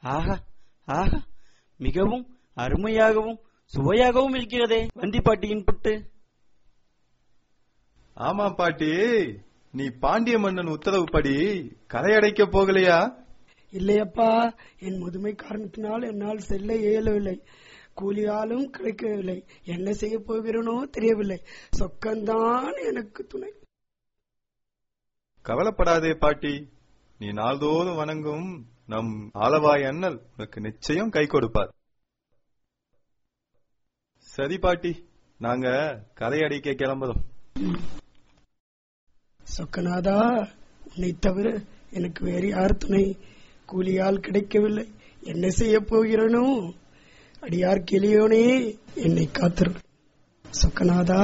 ஆஹா ஆஹா மிகவும் அருமையாகவும் சுவையாகவும் இருக்கிறதே வந்திப்பாட்டியின் புட்டு ஆமா பாட்டி நீ பாண்டிய மன்னன் உத்தரவுப்படி கரையடைக்க போகலையா இல்லையப்பா என் முதுமை காரணத்தினால் என்னால் செல்ல இயலவில்லை கூலியாலும் கிடைக்கவில்லை என்ன செய்ய போகிறேனோ தெரியவில்லை சொக்கந்தான் எனக்கு துணை கவலைப்படாதே பாட்டி நீ நாள்தோறும் வணங்கும் நம் ஆலவாய் அண்ணல் உனக்கு நிச்சயம் கை கொடுப்பார் சரி பாட்டி நாங்க கரையடைக்க கிளம்புறோம் சொக்கநாதா உன்னை தவிர எனக்கு வேறு யார் துணை கூலியால் கிடைக்கவில்லை என்ன செய்ய போகிறேனோ அடியார் கிளியோனே என்னை காத்திரு சொக்கநாதா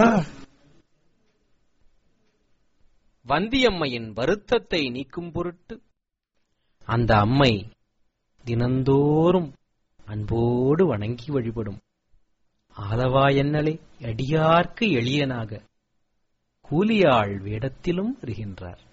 வந்தியம்மையின் வருத்தத்தை நீக்கும் பொருட்டு அந்த அம்மை தினந்தோறும் அன்போடு வணங்கி வழிபடும் ஆலவாயன்னலை அடியார்க்கு எளியனாக கூலியாள் வேடத்திலும் வருகின்றார்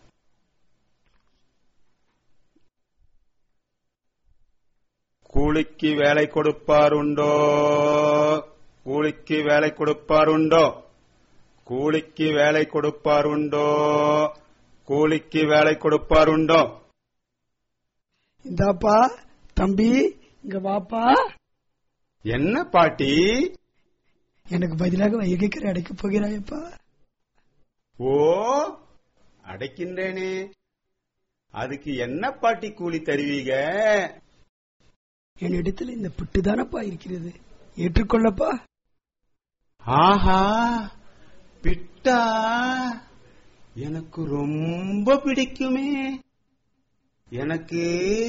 கூலிக்கு வேலை கொடுப்பாருண்டோ கூலிக்கு வேலை கொடுப்பாருண்டோ கூலிக்கு வேலை கொடுப்பாருண்டோ கூலிக்கு வேலை கொடுப்பாருண்டோ இந்தாப்பா தம்பி இங்க வாப்பா என்ன பாட்டி எனக்கு பதிலாக வைகைக்கரை அடைக்கப் போகிறாயப்பா ஓ அடைக்கின்றேனே அதுக்கு என்ன பாட்டி கூலி தருவீங்க என்னிடத்தில் இந்த புட்டு தானப்பா இருக்கிறது ஏற்றுக்கொள்ளப்பா ஆஹா பிட்டா எனக்கு ரொம்ப பிடிக்குமே எனக்கு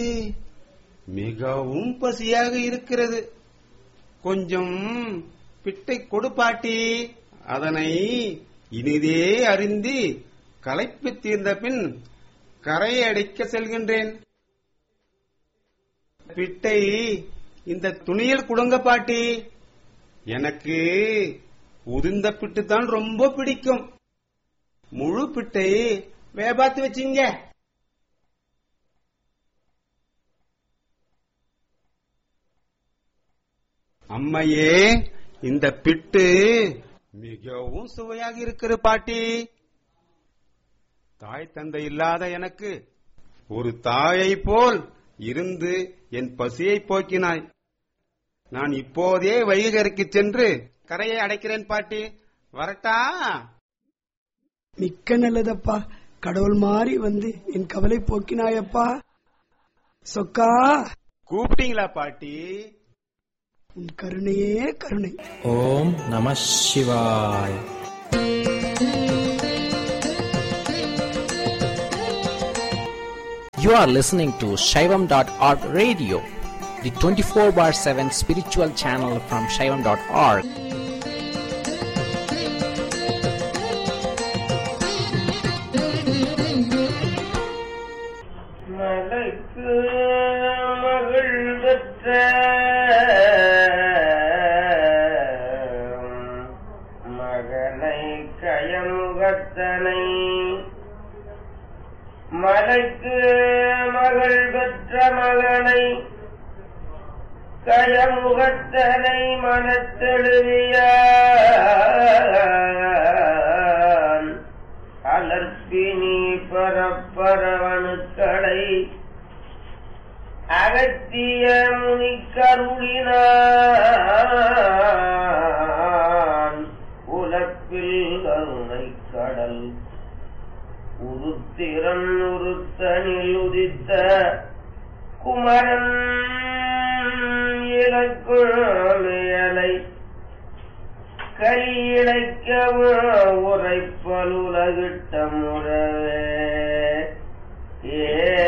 மிகவும் பசியாக இருக்கிறது கொஞ்சம் பிட்டை கொடு பாட்டி அதனை இனிதே அருந்தி களைப்பு தீர்ந்த பின் கரையை அடைக்க செல்கின்றேன் பிட்டை இந்த துணியில் குடுங்க பாட்டி எனக்கு உதிர்ந்த பிட்டு தான் ரொம்ப பிடிக்கும் முழு பிட்டை வேபாத்து வச்சிங்க அம்மையே இந்த பிட்டு மிகவும் சுவையாக இருக்கிறது பாட்டி தாய் தந்தை இல்லாத எனக்கு ஒரு தாயை போல் இருந்து என் பசியை போக்கினாய் நான் இப்போதே வைகருக்கு சென்று கரையை அடைக்கிறேன் பாட்டி வரட்டா மிக்க நல்லதப்பா கடவுள் மாறி வந்து என் கவலை போக்கினாயப்பா சொக்கா கூப்பிட்டீங்களா பாட்டி உன் கருணையே கருணை ஓம் நம சிவாய் You are listening to Shaivam.org radio, the 24 bar 7 spiritual channel from Shaivam.org. மலைக்கு மகள் பெற்ற மகனை கயமுகத்தனை மலைக்கு மகள் பெற்ற மகனை கயமுகத்தனை மனத்தெழுதியான் அலர்ப்பினி பரப்பரவணுக்களை அகத்திய முனிக்கருளினான் உலப்பில் கருணை கடல் உருத்திரன் உருத்தனில் உதித்த குமரன் இலக்குழமையலை கையிழைக்கவும் உரைப்பல் உலகிட்ட முறவே ஏ